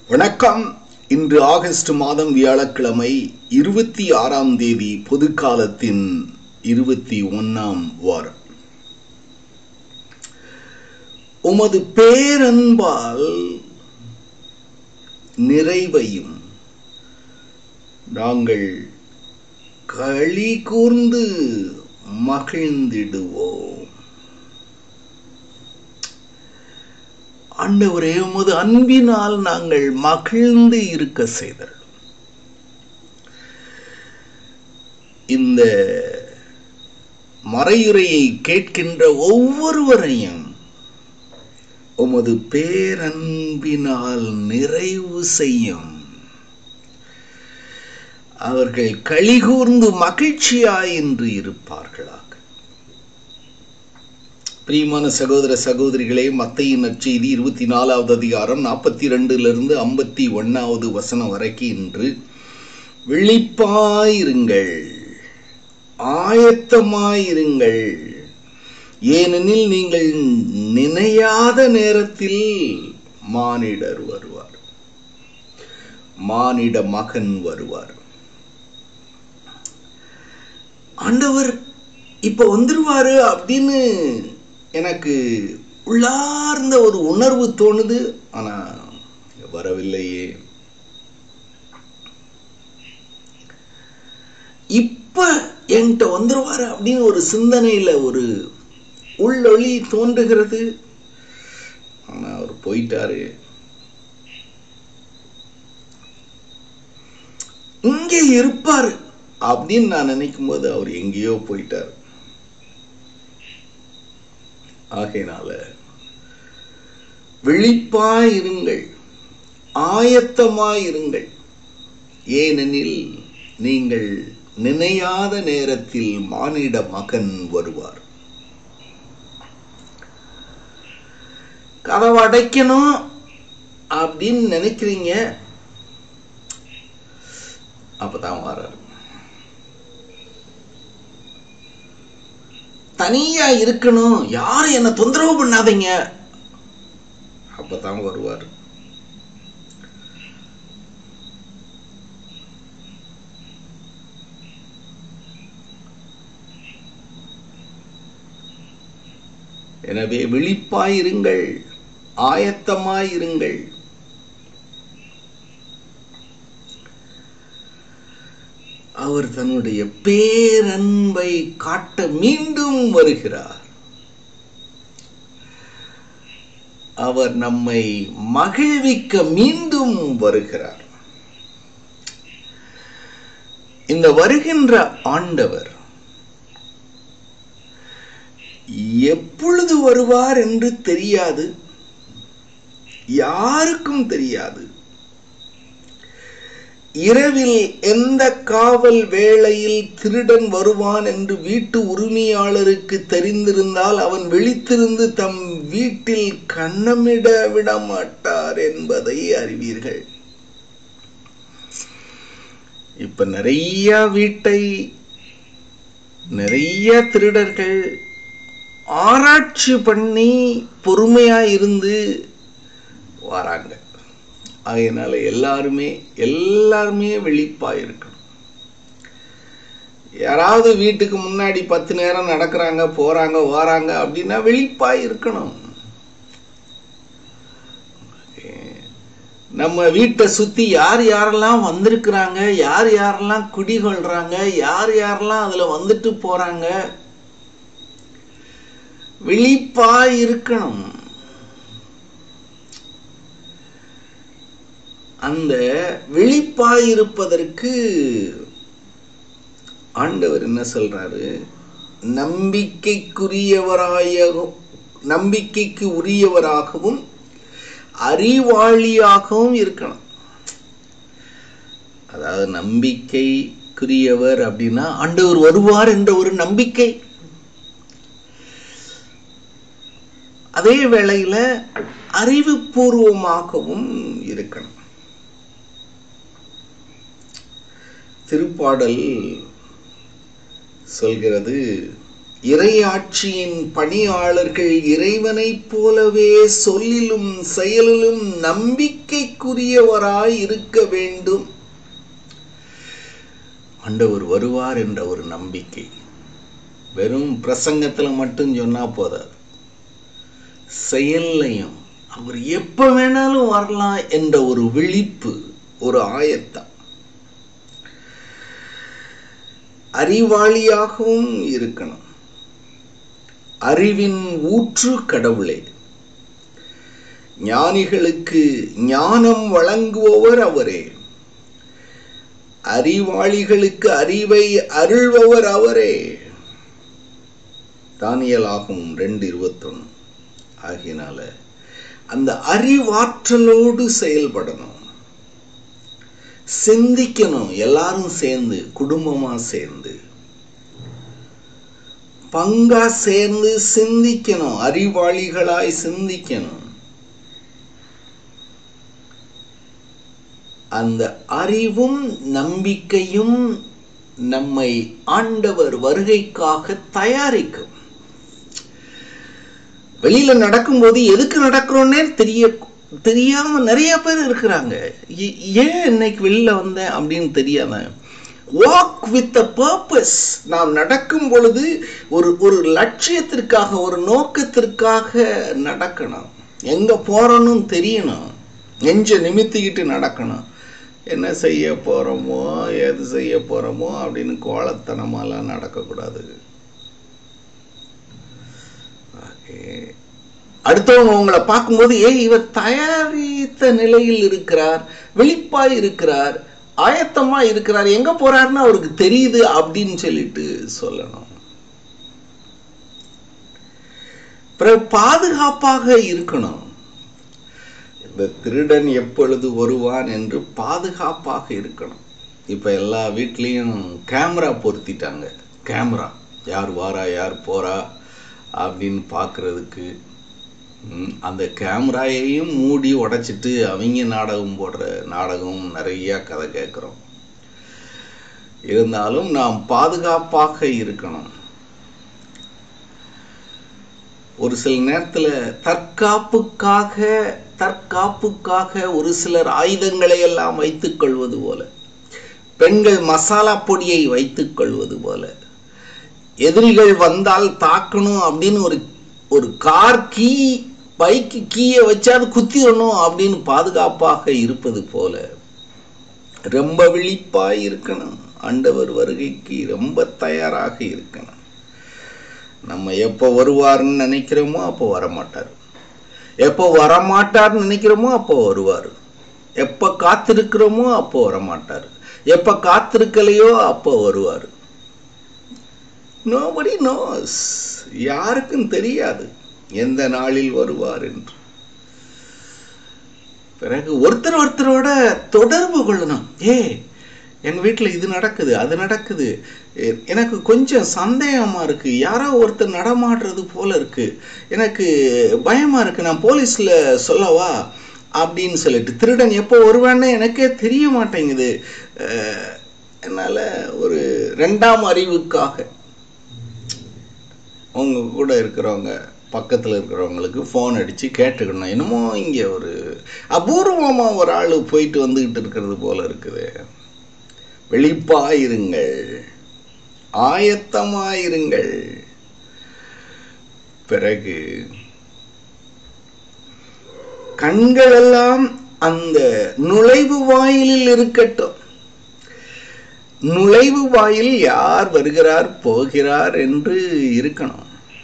வணக்கம் இன்று ஆகஸ்ட் மாதம் வியாழக்கிழமை இருபத்தி ஆறாம் தேதி பொதுக்காலத்தின் இருபத்தி ஒன்னாம் வாரம் உமது பேரன்பால் நிறைவையும் நாங்கள் களி கூர்ந்து மகிழ்ந்திடுவோம் ஆண்டவரே உமது அன்பினால் நாங்கள் மகிழ்ந்து இருக்க செய்தல் இந்த மறையுரையை கேட்கின்ற ஒவ்வொருவரையும் உமது பேரன்பினால் நிறைவு செய்யும் அவர்கள் களிகூர்ந்து மகிழ்ச்சியாய் என்று இருப்பார்களாக பிரியமான சகோதர சகோதரிகளே மத்தையின் நற்செய்தி இருபத்தி நாலாவது அதிகாரம் நாற்பத்தி ரெண்டுலேருந்து ஐம்பத்தி ஒன்னாவது வசனம் வரைக்கும் இன்று விழிப்பாயிருங்கள் ஆயத்தமாயிருங்கள் ஏனெனில் நீங்கள் நினையாத நேரத்தில் மானிடர் வருவார் மானிட மகன் வருவார் ஆண்டவர் இப்ப வந்துருவாரு அப்படின்னு எனக்கு உள்ளார்ந்த ஒரு உணர்வு தோணுது ஆனா வரவில்லையே இப்ப என்கிட்ட வந்துருவாரு அப்படின்னு ஒரு சிந்தனையில ஒரு உள்ளொளி தோன்றுகிறது ஆனா அவர் போயிட்டாரு இங்கே இருப்பாரு அப்படின்னு நான் நினைக்கும் போது அவர் எங்கேயோ போயிட்டார் ஆகையினால விழிப்பாயிருங்கள் ஆயத்தமாயிருங்கள் ஏனெனில் நீங்கள் நினையாத நேரத்தில் மானிட மகன் வருவார் கதவை அடைக்கணும் அப்படின்னு நினைக்கிறீங்க அப்பதான் வராரு தனியா இருக்கணும் யாரும் என்ன தொந்தரவு பண்ணாதீங்க அப்பதான் வருவார் எனவே விழிப்பாயிருங்கள் ஆயத்தமாயிருங்கள் அவர் தன்னுடைய பேரன்பை காட்ட மீண்டும் வருகிறார் அவர் நம்மை மகிழ்விக்க மீண்டும் வருகிறார் இந்த வருகின்ற ஆண்டவர் எப்பொழுது வருவார் என்று தெரியாது யாருக்கும் தெரியாது இரவில் எந்த காவல் வேளையில் திருடன் வருவான் என்று வீட்டு உரிமையாளருக்கு தெரிந்திருந்தால் அவன் விழித்திருந்து தம் வீட்டில் கண்ணமிட விட மாட்டார் என்பதை அறிவீர்கள் இப்ப நிறைய வீட்டை நிறைய திருடர்கள் ஆராய்ச்சி பண்ணி பொறுமையா இருந்து வராங்க அதனால எல்லாருமே எல்லாருமே விழிப்பா இருக்கணும் யாராவது வீட்டுக்கு முன்னாடி பத்து நேரம் நடக்கிறாங்க போறாங்க வராங்க அப்படின்னா விழிப்பா இருக்கணும் நம்ம வீட்டை சுத்தி யார் யாரெல்லாம் வந்திருக்கிறாங்க யார் யாரெல்லாம் குடிகொள்றாங்க யார் யாரெல்லாம் அதுல வந்துட்டு போறாங்க விழிப்பா இருக்கணும் அந்த விழிப்பாயிருப்பதற்கு ஆண்டவர் என்ன சொல்றாரு நம்பிக்கைக்குரியவராய நம்பிக்கைக்கு உரியவராகவும் அறிவாளியாகவும் இருக்கணும் அதாவது நம்பிக்கைக்குரியவர் அப்படின்னா ஆண்டவர் வருவார் என்ற ஒரு நம்பிக்கை அதே வேளையில அறிவுபூர்வமாகவும் இருக்கணும் திருப்பாடல் சொல்கிறது இறையாட்சியின் பணியாளர்கள் இறைவனைப் போலவே சொல்லிலும் செயலிலும் நம்பிக்கைக்குரியவராய் இருக்க வேண்டும் ஆண்டவர் வருவார் என்ற ஒரு நம்பிக்கை வெறும் பிரசங்கத்தில் மட்டும் சொன்னா போதாது செயல்லையும் அவர் எப்ப வேணாலும் வரலாம் என்ற ஒரு விழிப்பு ஒரு ஆயத்தம் அறிவாளியாகவும் இருக்கணும் அறிவின் ஊற்று கடவுளே ஞானிகளுக்கு ஞானம் வழங்குபவர் அவரே அறிவாளிகளுக்கு அறிவை அருள்பவர் அவரே தானியலாகும் ரெண்டு இருபத்தொன்னு ஆகியனால அந்த அறிவாற்றலோடு செயல்படணும் சிந்திக்கணும் எல்லாரும் சேர்ந்து குடும்பமா சேர்ந்து பங்கா சேர்ந்து சிந்திக்கணும் அறிவாளிகளாய் சிந்திக்கணும் அந்த அறிவும் நம்பிக்கையும் நம்மை ஆண்டவர் வருகைக்காக தயாரிக்கும் வெளியில நடக்கும்போது எதுக்கு நடக்கிறோன்னே தெரிய தெரியாம நிறைய பேர் இருக்கிறாங்க ஏன் இன்னைக்கு வெளியில வந்தேன் அப்படின்னு தெரியாம வாக் வித் அ பர்பஸ் நாம் நடக்கும் பொழுது ஒரு ஒரு லட்சியத்திற்காக ஒரு நோக்கத்திற்காக நடக்கணும் எங்க போறோன்னு தெரியணும் நெஞ்ச நிமித்திக்கிட்டு நடக்கணும் என்ன செய்ய போறோமோ எது செய்ய போறோமோ அப்படின்னு கோலத்தனமாலாம் நடக்கக்கூடாது அடுத்தவங்க உங்களை பார்க்கும்போது ஏ இவர் தயாரித்த நிலையில் இருக்கிறார் விழிப்பாய் இருக்கிறார் ஆயத்தமா இருக்கிறார் எங்க போறாருன்னு அவருக்கு தெரியுது அப்படின்னு சொல்லிட்டு சொல்லணும் பிறகு பாதுகாப்பாக இருக்கணும் இந்த திருடன் எப்பொழுது வருவான் என்று பாதுகாப்பாக இருக்கணும் இப்ப எல்லா வீட்லேயும் கேமரா பொருத்திட்டாங்க கேமரா யார் வாரா யார் போறா அப்படின்னு பார்க்கறதுக்கு அந்த கேமராயையும் மூடி உடைச்சிட்டு அவங்க நாடகம் போடுற நாடகம் நிறைய கதை கேட்குறோம் இருந்தாலும் நாம் பாதுகாப்பாக இருக்கணும் ஒரு சில நேரத்தில் தற்காப்புக்காக தற்காப்புக்காக ஒரு சிலர் ஆயுதங்களை எல்லாம் வைத்துக் கொள்வது போல பெண்கள் மசாலா பொடியை வைத்துக் கொள்வது போல எதிரிகள் வந்தால் தாக்கணும் அப்படின்னு ஒரு ஒரு கார் கீ பைக்கு கீயை வச்சாது குத்திடணும் அப்படின்னு பாதுகாப்பாக இருப்பது போல ரொம்ப விழிப்பாய் இருக்கணும் ஆண்டவர் வருகைக்கு ரொம்ப தயாராக இருக்கணும் நம்ம எப்போ வருவார்னு நினைக்கிறோமோ அப்போ வரமாட்டார் எப்போ வரமாட்டார்னு நினைக்கிறோமோ அப்போ வருவார் எப்போ காத்திருக்கிறோமோ அப்போ வரமாட்டார் எப்போ காத்திருக்கலையோ அப்போ வருவார் நோபடி நோஸ் யாருக்கும் தெரியாது எந்த நாளில் வருவார் என்று பிறகு ஒருத்தர் ஒருத்தரோட தொடர்பு கொள்ளணும் ஏ எங்க வீட்டில் இது நடக்குது அது நடக்குது எனக்கு கொஞ்சம் சந்தேகமா இருக்கு யாரோ ஒருத்தர் நடமாடுறது போல இருக்கு எனக்கு பயமா இருக்கு நான் போலீஸ்ல சொல்லவா அப்படின்னு சொல்லிட்டு திருடன் எப்போ வருவான்னு எனக்கே தெரிய மாட்டேங்குது என்னால் ஒரு ரெண்டாம் அறிவுக்காக உங்க கூட இருக்கிறவங்க பக்கத்தில் இருக்கிறவங்களுக்கு ஃபோன் அடித்து கேட்டுக்கணும் என்னமோ இங்கே ஒரு அபூர்வமாக ஒரு ஆள் போயிட்டு வந்துக்கிட்டு இருக்கிறது போல இருக்குது வெளிப்பாயிருங்கள் ஆயத்தமாயிருங்கள் பிறகு கண்கள் எல்லாம் அந்த நுழைவு வாயிலில் இருக்கட்டும் நுழைவு வாயில் யார் வருகிறார் போகிறார் என்று இருக்கணும்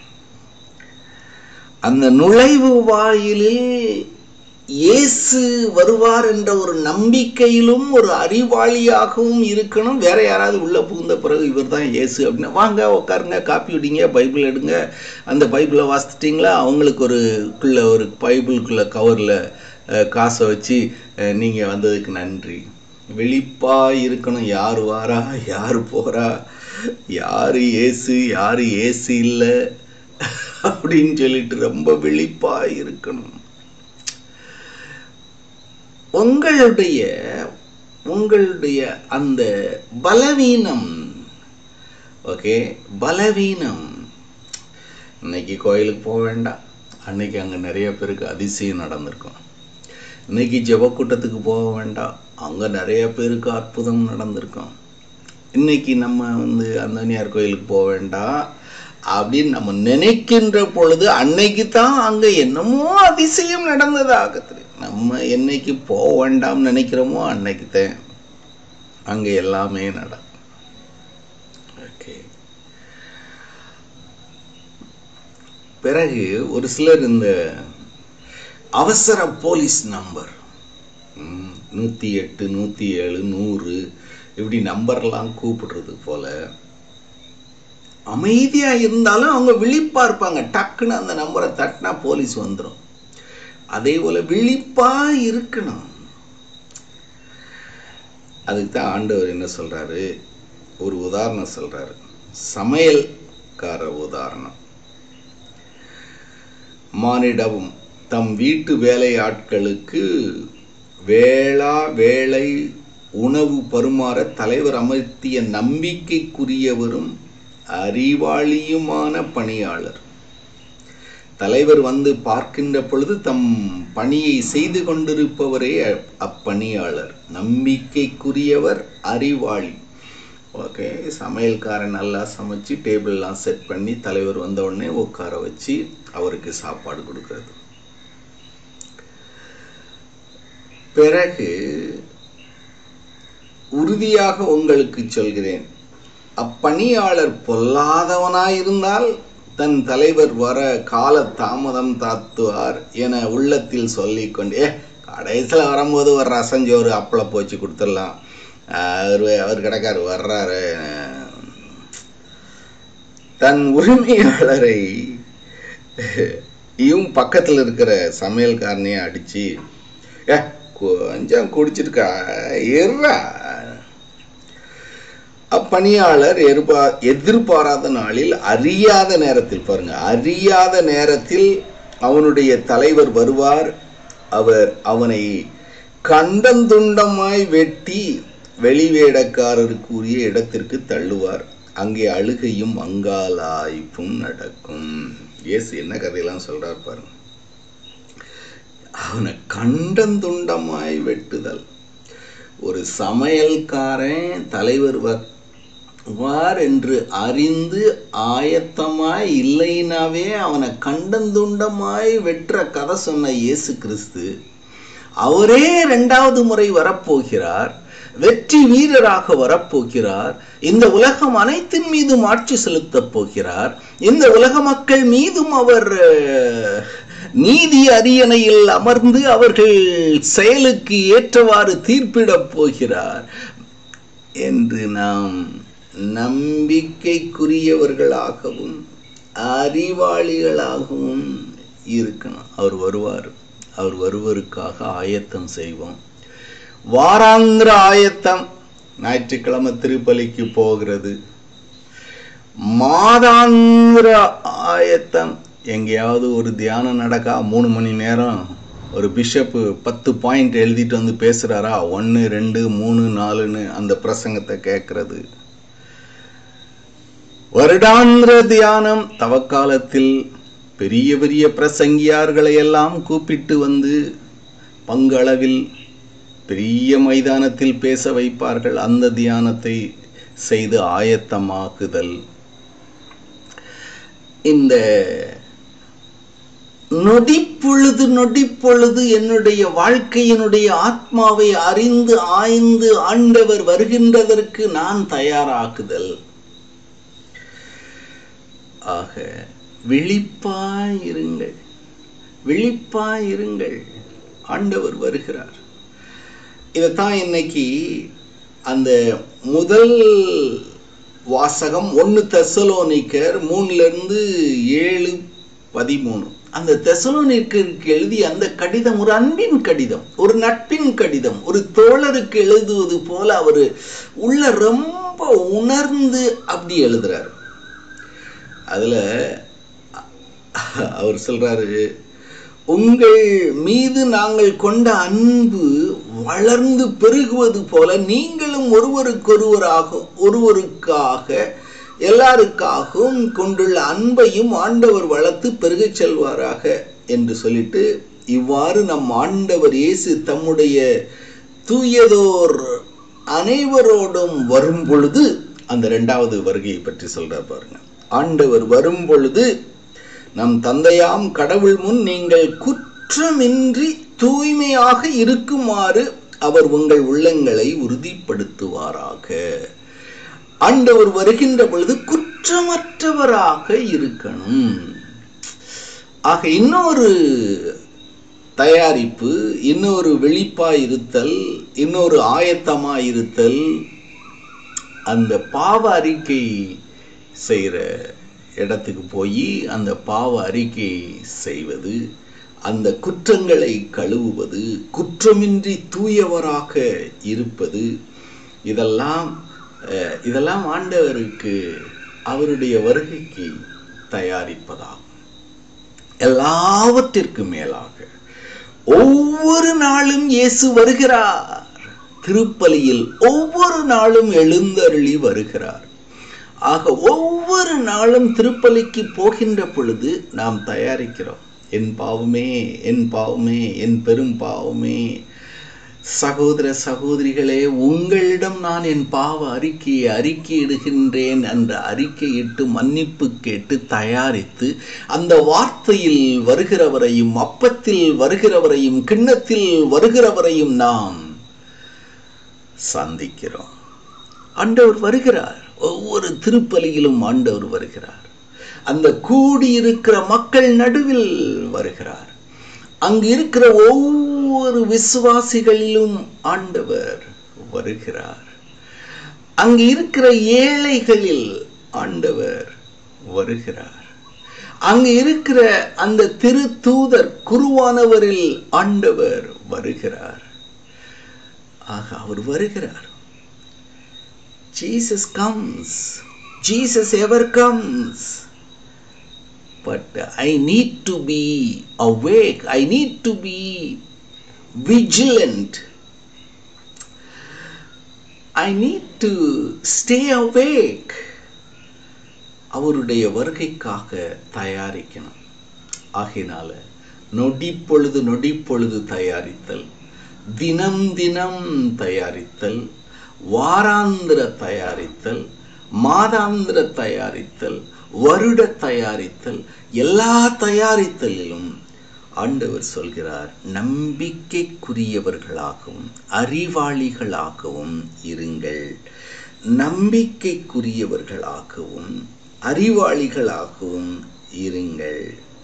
அந்த நுழைவு வாயிலில் இயேசு வருவார் என்ற ஒரு நம்பிக்கையிலும் ஒரு அறிவாளியாகவும் இருக்கணும் வேற யாராவது உள்ள புகுந்த பிறகு இவர் தான் இயேசு அப்படின்னா வாங்க உட்காருங்க காப்பி விடிங்க பைபிள் எடுங்க அந்த பைபிளை வாசிச்சிட்டிங்களா அவங்களுக்கு ஒரு குள்ள ஒரு பைபிளுக்குள்ள கவரில் காசை வச்சு நீங்கள் வந்ததுக்கு நன்றி வெளிப்பா இருக்கணும் யார் வாரா யார் போறா யாரு ஏசு யாரு ஏசு இல்லை அப்படின்னு சொல்லிட்டு ரொம்ப விழிப்பா இருக்கணும் உங்களுடைய உங்களுடைய அந்த பலவீனம் ஓகே பலவீனம் இன்னைக்கு கோயிலுக்கு போக வேண்டாம் அன்னைக்கு அங்கே நிறைய பேருக்கு அதிசயம் நடந்திருக்கும் இன்னைக்கு ஜெபக்கூட்டத்துக்கு போக வேண்டாம் அங்கே நிறைய பேருக்கு அற்புதம் நடந்திருக்கும் இன்னைக்கு நம்ம வந்து அந்தனியார் கோயிலுக்கு போக வேண்டாம் அப்படின்னு நம்ம நினைக்கின்ற பொழுது அன்னைக்கு தான் அங்கே என்னமோ அதிசயம் நடந்ததாக தெரியும் நம்ம என்னைக்கு போக வேண்டாம் நினைக்கிறோமோ அன்னைக்கு தான் அங்கே எல்லாமே நடக்கும் ஓகே பிறகு ஒரு சிலர் இந்த அவசர போலீஸ் நம்பர் நூற்றி எட்டு நூற்றி ஏழு நூறு இப்படி நம்பர்லாம் கூப்பிடுறது போல அமைதியா இருந்தாலும் அவங்க விழிப்பா இருப்பாங்க டக்குன்னு அந்த நம்பரை தட்டினா போலீஸ் வந்துடும் அதே போல விழிப்பா இருக்கணும் அதுக்கு தான் ஆண்டவர் என்ன சொல்றாரு ஒரு உதாரணம் சொல்றாரு சமையல்கார உதாரணம் மானிடவும் தம் வீட்டு வேலை ஆட்களுக்கு வேளா வேலை உணவு பருமாற தலைவர் அமர்த்திய நம்பிக்கைக்குரியவரும் அறிவாளியுமான பணியாளர் தலைவர் வந்து பார்க்கின்ற பொழுது தம் பணியை செய்து கொண்டிருப்பவரே அப்பணியாளர் நம்பிக்கைக்குரியவர் அறிவாளி ஓகே சமையல்காரன் நல்லா சமைச்சு டேபிள்லாம் செட் பண்ணி தலைவர் வந்த உடனே உட்கார வச்சு அவருக்கு சாப்பாடு கொடுக்கறது பிறகு உறுதியாக உங்களுக்கு சொல்கிறேன் அப்பணியாளர் பொல்லாதவனாயிருந்தால் தன் தலைவர் வர கால தாமதம் தாத்துவார் என உள்ளத்தில் சொல்லிக்கொண்டு ஏ கடைசியில் வரும்போது ஒரு ரசஞ்சோறு அப்பளை போச்சு கொடுத்துடலாம் அவர் அவர் கிடக்காரு வர்றாரு தன் உரிமையாளரை இவன் பக்கத்தில் இருக்கிற சமையல்காரனையே அடிச்சு ஏ கொஞ்சம் குடிச்சிருக்கா எர்றா அப்பணியாளர் எதிர்பா எதிர்பாராத நாளில் அறியாத நேரத்தில் பாருங்க அறியாத நேரத்தில் அவனுடைய தலைவர் வருவார் அவர் அவனை கண்டந்துண்டமாய் வெட்டி வெளிவேடக்காரருக்கு உரிய இடத்திற்கு தள்ளுவார் அங்கே அழுகையும் அங்காலாய்ப்பும் நடக்கும் இயேசு என்ன கதையெல்லாம் சொல்றார் பாருங்க அவனை கண்டந்துண்டமாய் வெட்டுதல் ஒரு சமையல்காரன் தலைவர் வார் என்று அறிந்து ஆயத்தமாய் இல்லைனாவே அவனை கண்டந்துண்டமாய் வெற்ற கதை சொன்ன இயேசு கிறிஸ்து அவரே இரண்டாவது முறை வரப்போகிறார் வெற்றி வீரராக வரப்போகிறார் இந்த உலகம் அனைத்தின் மீதும் ஆட்சி செலுத்தப் போகிறார் இந்த உலக மக்கள் மீதும் அவர் நீதி அரியணையில் அமர்ந்து அவர்கள் செயலுக்கு ஏற்றவாறு தீர்ப்பிடப் போகிறார் என்று நாம் நம்பிக்கைக்குரியவர்களாகவும் அறிவாளிகளாகவும் இருக்கணும் அவர் வருவார் அவர் வருவருக்காக ஆயத்தம் செய்வோம் வாராந்திர ஆயத்தம் ஞாயிற்றுக்கிழமை திருப்பலிக்கு போகிறது மாதாந்திர ஆயத்தம் எங்கேயாவது ஒரு தியானம் நடக்கா மூணு மணி நேரம் ஒரு பிஷப்பு பத்து பாயிண்ட் எழுதிட்டு வந்து பேசுகிறாரா ஒன்று ரெண்டு மூணு நாலுன்னு அந்த பிரசங்கத்தை கேட்கறது வருடாந்திர தியானம் தவக்காலத்தில் பெரிய பெரிய பிரசங்கியார்களை எல்லாம் கூப்பிட்டு வந்து பங்களவில் பெரிய மைதானத்தில் பேச வைப்பார்கள் அந்த தியானத்தை செய்து ஆயத்தமாக்குதல் இந்த நொடிப்பொழுது நொடிப்பொழுது என்னுடைய வாழ்க்கையினுடைய ஆத்மாவை அறிந்து ஆய்ந்து ஆண்டவர் வருகின்றதற்கு நான் தயாராக்குதல் ஆக விழிப்பாயிருங்கள் விழிப்பாயிருங்கள் ஆண்டவர் வருகிறார் இதைத்தான் இன்னைக்கு அந்த முதல் வாசகம் ஒன்று தெசலோனிக்கர் மூணுல இருந்து ஏழு பதிமூணு அந்த தெசலோனிக்கருக்கு எழுதி அந்த கடிதம் ஒரு அன்பின் கடிதம் ஒரு நட்பின் கடிதம் ஒரு தோழருக்கு எழுதுவது போல அவர் உள்ள ரொம்ப உணர்ந்து அப்படி எழுதுறாரு அதுல அவர் சொல்றாரு உங்கள் மீது நாங்கள் கொண்ட அன்பு வளர்ந்து பெருகுவது போல நீங்களும் ஒருவருக்கொருவராக ஒருவருக்காக எல்லாருக்காகவும் கொண்டுள்ள அன்பையும் ஆண்டவர் வளர்த்து பெருகச் செல்வாராக என்று சொல்லிட்டு இவ்வாறு நம் ஆண்டவர் இயேசு தம்முடைய தூயதோர் அனைவரோடும் வரும் பொழுது அந்த இரண்டாவது வருகையை பற்றி சொல்றார் பாருங்க ஆண்டவர் வரும் பொழுது நம் தந்தையாம் கடவுள் முன் நீங்கள் குற்றமின்றி தூய்மையாக இருக்குமாறு அவர் உங்கள் உள்ளங்களை உறுதிப்படுத்துவாராக ஆண்டவர் வருகின்ற பொழுது குற்றமற்றவராக இருக்கணும் ஆக இன்னொரு தயாரிப்பு இன்னொரு வெளிப்பாய் இருத்தல் இன்னொரு ஆயத்தமாய் இருத்தல் அந்த பாவ அறிக்கை செய்கிற இடத்துக்கு போய் அந்த பாவ அறிக்கை செய்வது அந்த குற்றங்களை கழுவுவது குற்றமின்றி தூயவராக இருப்பது இதெல்லாம் அஹ், இதெல்லாம் ஆண்டவருக்கு அவருடைய வருகைக்கு தயாரிப்பதாகும் எல்லாவற்றிற்கும் மேலாக ஒவ்வொரு நாளும் இயேசு வருகிறார் திருப்பலியில் ஒவ்வொரு நாளும் எழுந்தருளி வருகிறார் ஆக ஒவ்வொரு நாளும் திருப்பலிக்கு போகின்ற பொழுது நாம் தயாரிக்கிறோம் என் பாவமே என் பாவமே என் பெரும் பாவமே சகோதர சகோதரிகளே உங்களிடம் நான் என் பாவ அறிக்கையை அறிக்கையிடுகின்றேன் என்ற அறிக்கையிட்டு மன்னிப்பு கேட்டு தயாரித்து அந்த வார்த்தையில் வருகிறவரையும் அப்பத்தில் வருகிறவரையும் கிண்ணத்தில் வருகிறவரையும் நாம் சந்திக்கிறோம் ஆண்டவர் வருகிறார் ஒவ்வொரு திருப்பலியிலும் ஆண்டவர் வருகிறார் அந்த கூடியிருக்கிற மக்கள் நடுவில் வருகிறார் அங்கு இருக்கிற ஒவ்வொரு விசுவாசிகளிலும் ஆண்டவர் வருகிறார் அங்கு இருக்கிற ஏழைகளில் ஆண்டவர் வருகிறார் அங்கு இருக்கிற அந்த திரு தூதர் குருவானவரில் ஆண்டவர் வருகிறார் ஆக அவர் வருகிறார் Jesus comes. Jesus ever comes. But I need to be awake. I need to be vigilant. I need to stay awake. அவருடைய வருகைக்காக தயாரிக்கணும் ஆகினால நொடி பொழுது நொடி பொழுது தயாரித்தல் தினம் தினம் தயாரித்தல் வாராந்திர தயாரித்தல் மாதாந்திர தயாரித்தல் வருட தயாரித்தல் எல்லா தயாரித்தலிலும் ஆண்டவர் சொல்கிறார் நம்பிக்கைக்குரியவர்களாகவும் அறிவாளிகளாகவும் இருங்கள் நம்பிக்கைக்குரியவர்களாகவும் அறிவாளிகளாகவும் இருங்கள்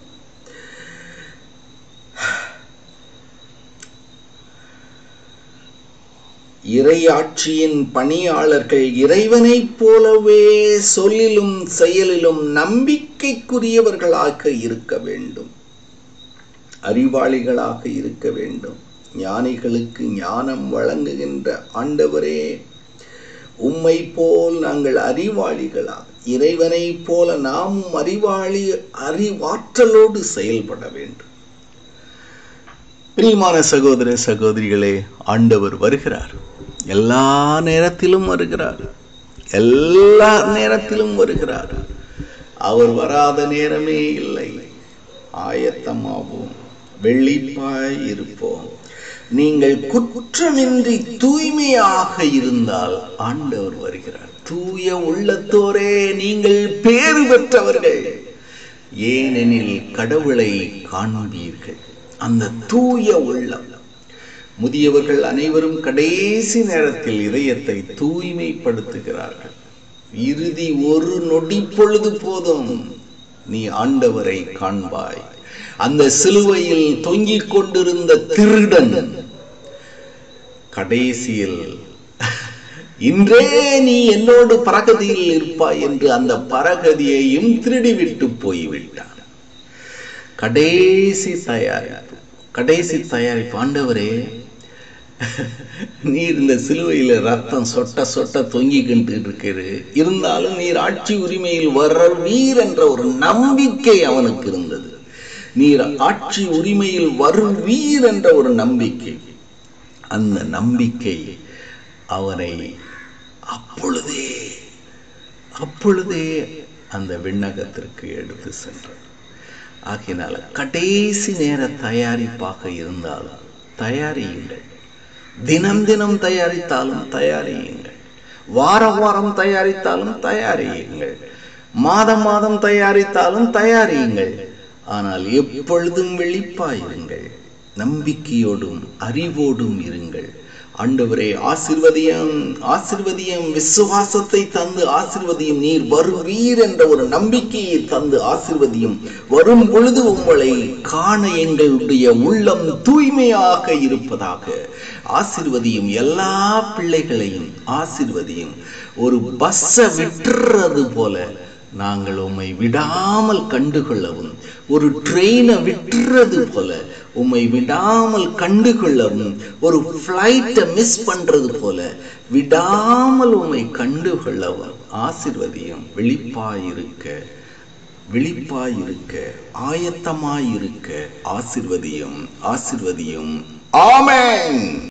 இறையாட்சியின் பணியாளர்கள் இறைவனைப் போலவே சொல்லிலும் செயலிலும் நம்பிக்கைக்குரியவர்களாக இருக்க வேண்டும் அறிவாளிகளாக இருக்க வேண்டும் ஞானிகளுக்கு ஞானம் வழங்குகின்ற ஆண்டவரே உம்மை போல் நாங்கள் அறிவாளிகளாக இறைவனைப் போல நாமும் அறிவாளி அறிவாற்றலோடு செயல்பட வேண்டும் பிரியமான சகோதர சகோதரிகளே ஆண்டவர் வருகிறார் எல்லா நேரத்திலும் வருகிறார் எல்லா நேரத்திலும் வருகிறார் அவர் வராத நேரமே இல்லை ஆயத்தமாவோம் வெள்ளிப்பாய் இருப்போம் நீங்கள் குற்றமின்றி தூய்மையாக இருந்தால் ஆண்டவர் வருகிறார் தூய உள்ளத்தோரே நீங்கள் பேறு பெற்றவர்கள் ஏனெனில் கடவுளை காண்பீர்கள் அந்த தூய உள்ளம் முதியவர்கள் அனைவரும் கடைசி நேரத்தில் இதயத்தை தூய்மைப்படுத்துகிறார்கள் இறுதி ஒரு நொடி பொழுது போதும் நீ ஆண்டவரை காண்பாய் அந்த சிலுவையில் தொங்கிக் கொண்டிருந்த திருடன் கடைசியில் இன்றே நீ என்னோடு பரகதியில் இருப்பாய் என்று அந்த பரகதியையும் திருடிவிட்டு போய்விட்டான் கடைசி தயாரிப்பு கடைசி தயாரிப்பு ஆண்டவரே நீர் இந்த சிலுவையில ரத்தம் சொட்ட சொட்ட தொங்கிக்கிட்டு இருக்கிறது இருந்தாலும் நீர் ஆட்சி உரிமையில் வருவீர் என்ற ஒரு நம்பிக்கை அவனுக்கு இருந்தது நீர் ஆட்சி உரிமையில் வருவீர் என்ற ஒரு நம்பிக்கை அந்த நம்பிக்கை அவனை அப்பொழுதே அப்பொழுதே அந்த விண்ணகத்திற்கு எடுத்து சென்றார் ஆகையினால கடைசி நேர தயாரிப்பாக இருந்தாலும் தயாரியுங்கள் தினம் தினம் தயாரித்தாலும் தயாரியுங்கள் வார வாரம் தயாரித்தாலும் தயாரியுங்கள் மாதம் மாதம் தயாரித்தாலும் தயாரியுங்கள் ஆனால் எப்பொழுதும் வெளிப்பாயிருங்கள் நம்பிக்கையோடும் அறிவோடும் இருங்கள் ஆண்டவரே ஆசிர்வதியம் ஆசிர்வதியம் விசுவாசத்தை தந்து ஆசிர்வதியும் நீர் வருவீர் என்ற ஒரு நம்பிக்கையை தந்து ஆசிர்வதியும் வரும் பொழுது உங்களை காண எங்களுடைய உள்ளம் தூய்மையாக இருப்பதாக ஆசிர்வதியும் எல்லா பிள்ளைகளையும் ஆசிர்வதியும் ஒரு பஸ்ஸை விட்டுறது போல நாங்கள் உம்மை விடாமல் கண்டுகொள்ளவும் ஒரு ட்ரெயினை விட்டுறது போல உம்மை விடாமல் கண்டுகொள்ளவும் ஒரு ஃப்ளைட்டை மிஸ் பண்றது போல விடாமல் உம்மை கண்டுகொள்ளவும் ஆசிர்வதியும் விழிப்பாயிருக்க விழிப்பாயிருக்க ஆயத்தமாயிருக்க ஆசிர்வதியும் ஆசிர்வதியும் ஆமென்